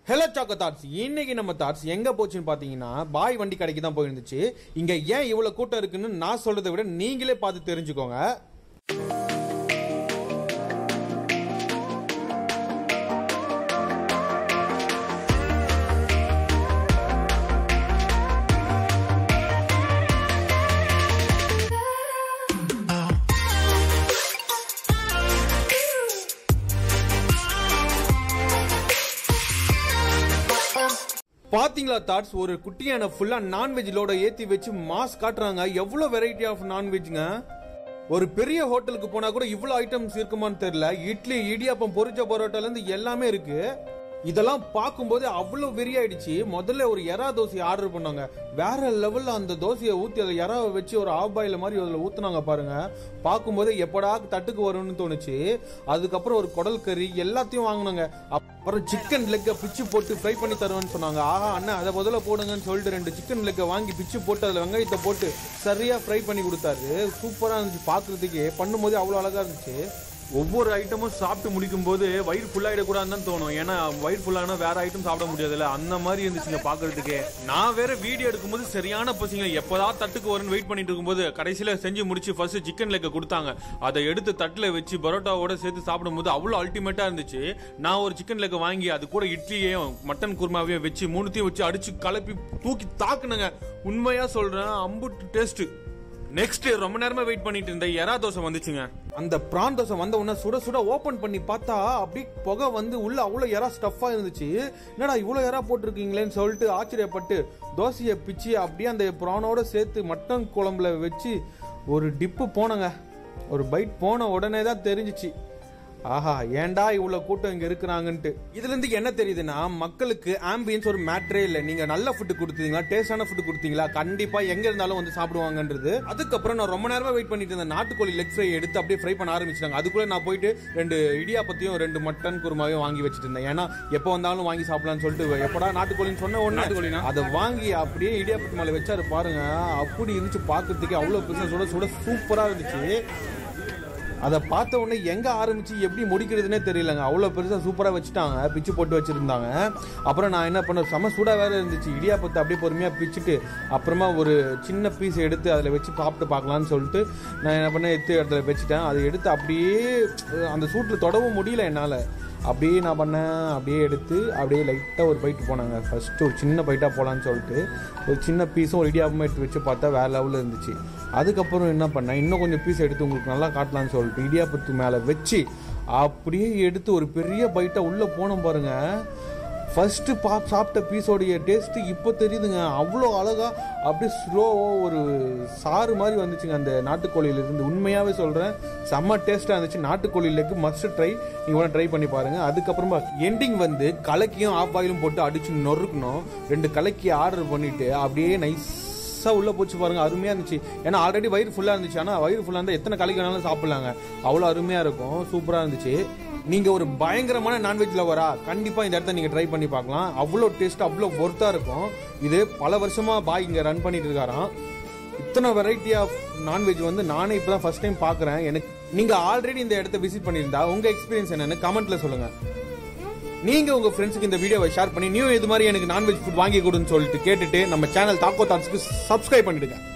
Hello choco thoughts இன்னைக்கு நம்ம thoughts எங்க போச்சுன்னு பாத்தீங்கன்னா பாய் வண்டி கடைக்கு தான் போயிருந்துச்சு இங்க ஏன் இவ்வளவு கூட்டம் இருக்குன்னு நான் சொல்றதை விட நீங்களே பார்த்து தெரிஞ்சுக்கோங்க பாத்தீங்களா தாட்ஸ் ஒரு குட்டியான ஃபுல்லா நான்வெஜ் லோட ஏத்தி வச்சு மாஸ் காட்டுறாங்க எவ்வளவு வெரைட்டி ஆஃப் நான்வெஜ்ங்க ஒரு பெரிய ஹோட்டலுக்கு போனா கூட இவ்வளவு ஐட்டம்ஸ் இருக்குமான்னு தெரியல இட்லி இடியாப்பம் பொரிச்ச பரோட்டால இருந்து எல்லாமே இருக்கு இதெல்லாம் பார்க்கும்போது அவ்வளவு வெறியாயிடுச்சு முதல்ல ஒரு எறா தோசை ஆர்டர் பண்ணாங்க வேற லெவல்ல அந்த தோசையை ஊத்தி அதில் எறாவை வச்சு ஒரு ஆஃப் பாயில மாதிரி அதில் ஊத்துனாங்க பாருங்க பார்க்கும்போது எப்படா தட்டுக்கு வரும்னு தோணுச்சு அதுக்கப்புறம் ஒரு குடல் கறி எல்லாத்தையும் வாங்கினாங்க அப்புறம் சிக்கன் லெக்கை பிச்சு போட்டு ஃப்ரை பண்ணி தருவேன்னு சொன்னாங்க ஆஹா அண்ணா அதை முதல்ல போடுங்கன்னு சொல்லிட்டு ரெண்டு சிக்கன் லெக்கை வாங்கி பிச்சு போட்டு அதில் வெங்காயத்தை போட்டு சரியா ஃப்ரை பண்ணி கொடுத்தாரு சூப்பரா இருந்துச்சு பார்க்கிறதுக்கு பண்ணும்போது அவ்வளோ அழகா இருந்துச்சு ஒவ்வொரு ஐட்டமும் சாப்பிட்டு முடிக்கும் போது வயிறு ஃபுல்லாயிடக்கூடாதுன்னு தான் தோணும் ஏன்னா வயிறு ஃபுல்லானா வேற ஐட்டம் சாப்பிட முடியாதுல்ல அந்த மாதிரி இருந்துச்சுங்க பாக்குறதுக்கே நான் வேற வீடியோ எடுக்கும்போது சரியான பசிங்க எப்பதான் தட்டுக்கு வரும்னு வெயிட் பண்ணிட்டு இருக்கும்போது கடைசியில செஞ்சு முடிச்சு ஃபர்ஸ்ட் சிக்கன் லெக்க கொடுத்தாங்க அதை எடுத்து தட்டுல வச்சு பரோட்டாவோட சேர்த்து சாப்பிடும்போது அவ்வளவு அல்டிமேட்டா இருந்துச்சு நான் ஒரு சிக்கன் லெக்க வாங்கி அது கூட இட்லியையும் மட்டன் குருமாவையும் வச்சு மூணுத்தையும் வச்சு அடிச்சு கலப்பி தூக்கி தாக்குனுங்க உண்மையா சொல்றேன் அம்புட்டு டேஸ்ட் நெக்ஸ்ட் ரொம்ப நேரமா வெயிட் பண்ணிட்டு இருந்த எறா தோசை வந்துச்சுங்க அந்த பிரான் தோசை வந்த உடனே சுட சுட ஓபன் பண்ணி பார்த்தா அப்படி புகை வந்து உள்ள அவ்வளோ எறா ஸ்டஃபா இருந்துச்சு என்னடா இவ்வளோ எறா போட்டிருக்கீங்களேன்னு சொல்லிட்டு ஆச்சரியப்பட்டு தோசையை பிச்சு அப்படியே அந்த ப்ரானோட சேர்த்து மட்டன் குழம்புல வச்சு ஒரு டிப்பு போனங்க ஒரு பைட் போன உடனே தான் தெரிஞ்சிச்சு ஆஹா ஏன்டா இவ்வளவு கூட்டம் இங்க இருக்கிறாங்கன்ட்டு இதுல இருந்து என்ன தெரியுதுன்னா மக்களுக்கு ஆம்பியன்ஸ் ஒரு மேட்ரே இல்ல நீங்க நல்ல ஃபுட் கொடுத்தீங்களா டேஸ்டான ஃபுட் கொடுத்தீங்களா கண்டிப்பா எங்க இருந்தாலும் வந்து சாப்பிடுவாங்கன்றது அதுக்கப்புறம் நான் ரொம்ப நேரமா வெயிட் பண்ணிட்டு இருந்தேன் நாட்டுக்கோழி லெக் ஃப்ரை எடுத்து அப்படியே ஃப்ரை பண்ண ஆரம்பிச்சிட்டாங்க அதுக்குள்ள நான் போயிட்டு ரெண்டு இடியாப்பத்தையும் ரெண்டு மட்டன் குருமாவையும் வாங்கி வச்சுட்டு இருந்தேன் ஏன்னா எப்போ வந்தாலும் வாங்கி சாப்பிடலாம்னு சொல்லிட்டு எப்படா நாட்டுக்கோழின்னு சொன்ன நாட்டுக்கோழினா? உடனே அதை வாங்கி அப்படியே இடியாப்பத்து மேல வச்சாரு பாருங்க அப்படி இருந்துச்சு பார்க்கிறதுக்கு அவ்வளவு பிசினஸ் சுட சுட சூப்பரா இருந்துச்சு அதை பார்த்த உடனே எங்க ஆரம்பிச்சு எப்படி முடிக்கிறதுனே தெரியலங்க அவ்வளோ பெருசாக சூப்பராக வச்சுட்டாங்க பிச்சு போட்டு வச்சிருந்தாங்க அப்புறம் நான் என்ன பண்ண செம சூடாக வேற இருந்துச்சு இடியாப்பத்தை அப்படியே பொறுமையாக பிச்சுட்டு அப்புறமா ஒரு சின்ன பீஸ் எடுத்து அதில் வச்சு சாப்பிட்டு பார்க்கலான்னு சொல்லிட்டு நான் என்ன பண்ணேன் எடுத்து இடத்துல வச்சுட்டேன் அதை எடுத்து அப்படியே அந்த சூட்டில் தொடவும் முடியல என்னால் அப்படியே நான் பண்ணேன் அப்படியே எடுத்து அப்படியே லைட்டாக ஒரு பைட்டு போனாங்க ஃபர்ஸ்ட் ஒரு சின்ன பைட்டாக போகலான்னு சொல்லிட்டு ஒரு சின்ன பீஸும் ஒரு இடியாப்பமும் எடுத்து வச்சு பார்த்தா வேற லெவலில் இருந்துச்சு அதுக்கப்புறம் என்ன பண்ணேன் இன்னும் கொஞ்சம் பீஸ் எடுத்து உங்களுக்கு நல்லா காட்டலாம்னு சொல்லிட்டு இடியாப்பத்து மேலே வச்சு அப்படியே எடுத்து ஒரு பெரிய பைட்டாக உள்ளே போனோம் பாருங்க ஃபர்ஸ்ட் பாப் சாப்பிட்ட பீஸோடைய டேஸ்ட் இப்போ தெரியுதுங்க அவ்வளோ அழகா அப்படியே ஸ்லோவாக ஒரு சாறு மாதிரி வந்துச்சுங்க அந்த நாட்டுக்கோழியில இருந்து உண்மையாகவே சொல்கிறேன் செம்ம டேஸ்ட்டாக இருந்துச்சு நாட்டுக்கோழிலுக்கு மஸ்ட் ட்ரை நீங்கள் வேணா ட்ரை பண்ணி பாருங்க அதுக்கப்புறமா எண்டிங் வந்து கலக்கியும் ஆஃப் ஆயிலும் போட்டு அடிச்சு நொறுக்கணும் ரெண்டு கலக்கி ஆர்டர் பண்ணிட்டு அப்படியே நைஸ் பெருசா உள்ள போச்சு பாருங்க அருமையா இருந்துச்சு ஏன்னா ஆல்ரெடி வயிறு ஃபுல்லா இருந்துச்சு ஆனா வயிறு ஃபுல்லா இருந்தா எத்தனை கலைக்கு வேணாலும் சாப்பிடலாங்க அவ்வளவு அருமையா இருக்கும் சூப்பரா இருந்துச்சு நீங்க ஒரு பயங்கரமான நான்வெஜ் லவரா கண்டிப்பா இந்த இடத்த நீங்க ட்ரை பண்ணி பார்க்கலாம் அவ்வளோ டேஸ்ட் அவ்வளோ ஒர்த்தா இருக்கும் இது பல வருஷமா பாய் இங்க ரன் பண்ணிட்டு இருக்காராம் இத்தனை வெரைட்டி ஆஃப் நான்வெஜ் வந்து நானே இப்பதான் ஃபர்ஸ்ட் டைம் பாக்குறேன் எனக்கு நீங்க ஆல்ரெடி இந்த இடத்த விசிட் பண்ணியிருந்தா உங்க எக்ஸ்பீரியன்ஸ் என்னன்னு கமெண்ட்ல சொல்லுங்க நீங்க உங்க ஃப்ரெண்ட்ஸுக்கு இந்த வீடியோவை ஷேர் பண்ணி நியூ இது மாதிரி எனக்கு நான்வெஜ் ஃபுட் வாங்கி கொடுன்னு சொல்லிட்டு கேட்டுட்டு நம்ம சேனல் தாக்கோ தாட்ஸ்க்கு சப்ஸ்கிரைப் பண்ணிடுங்க